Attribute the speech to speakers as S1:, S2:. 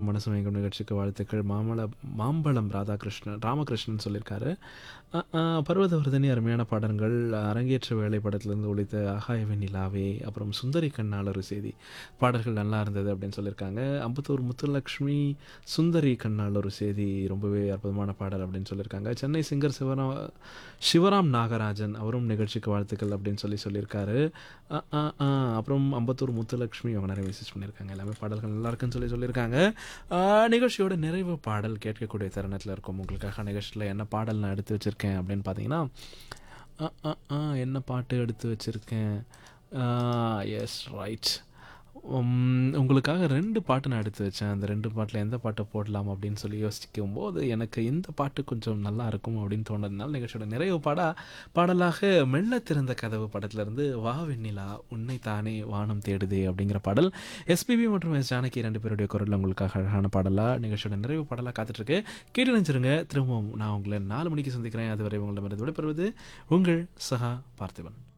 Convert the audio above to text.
S1: மனசு மயங்கும் நிகழ்ச்சிக்கு வாழ்த்துக்கள் மாமல மாம்பழம் ராதாகிருஷ்ணன் ராமகிருஷ்ணன் சொல்லியிருக்காரு அ, அ, பர்வதவர்தனி அருமையான பாடல்கள் அரங்கேற்ற வேலை படத்துலேருந்து ஒழித்த ஆகாயவே நிலாவே அப்புறம் சுந்தரி கண்ணால் ஒரு செய்தி பாடல்கள் நல்லா இருந்தது அப்படின்னு சொல்லியிருக்காங்க அம்பத்தூர் முத்துலக்ஷ்மி சுந்தரி கண்ணால் ஒரு செய்தி ரொம்பவே அற்புதமான பாடல் அப்படின்னு சொல்லியிருக்காங்க சென்னை சிங்கர் சிவராம் சிவராம் நாகராஜன் அவரும் நிகழ்ச்சிக்கு வாழ்த்துக்கள் அப்படின்னு சொல்லி சொல்லியிருக்காரு அ, அ, அ, அப்புறம் அம்பத்தூர் முத்துலக்ஷ்மி அவங்க நிறைய மெசேஜ் பண்ணியிருக்காங்க எல்லாமே பாடல்கள் நல்லா இருக்குன்னு சொல்லி சொல்லியிருக்காங்க அ, நிகழ்ச்சியோட நிறைவு பாடல் கேட்கக்கூடிய தருணத்தில் இருக்கும் உங்களுக்காக நிகழ்ச்சியில் என்ன பாடல் நான் எடுத்து வச்சுருக்கேன் அப்படின்னு பார்த்தீங்கன்னா அ, அ, அ, என்ன பாட்டு எடுத்து வச்சுருக்கேன் எஸ் ரைட் உங்களுக்காக ரெண்டு பாட்டு நான் எடுத்து வச்சேன் அந்த ரெண்டு பாட்டில் எந்த பாட்டை போடலாம் அப்படின்னு சொல்லி யோசிக்கும் போது எனக்கு இந்த பாட்டு கொஞ்சம் நல்லா இருக்கும் அப்படின்னு தோணுறதுனால நிகழ்ச்சியோட நிறைவு பாடா பாடலாக மெல்ல திறந்த கதவு படத்துலேருந்து வா வெண்ணிலா உன்னை தானே வானம் தேடுதே அப்படிங்கிற பாடல் எஸ்பிபி மற்றும் எஸ் ஜானகி ரெண்டு பேருடைய குரலில் உங்களுக்காக அழகான பாடலாக நிகழ்ச்சியோட நிறைவு பாடலாக காத்துட்ருக்கு கேட்டு நினைச்சிருங்க திரும்பவும் நான் உங்களை நாலு மணிக்கு சந்திக்கிறேன் அதுவரை உங்களிடமிருந்து விடைபெறுவது உங்கள் சகா பார்த்திபன்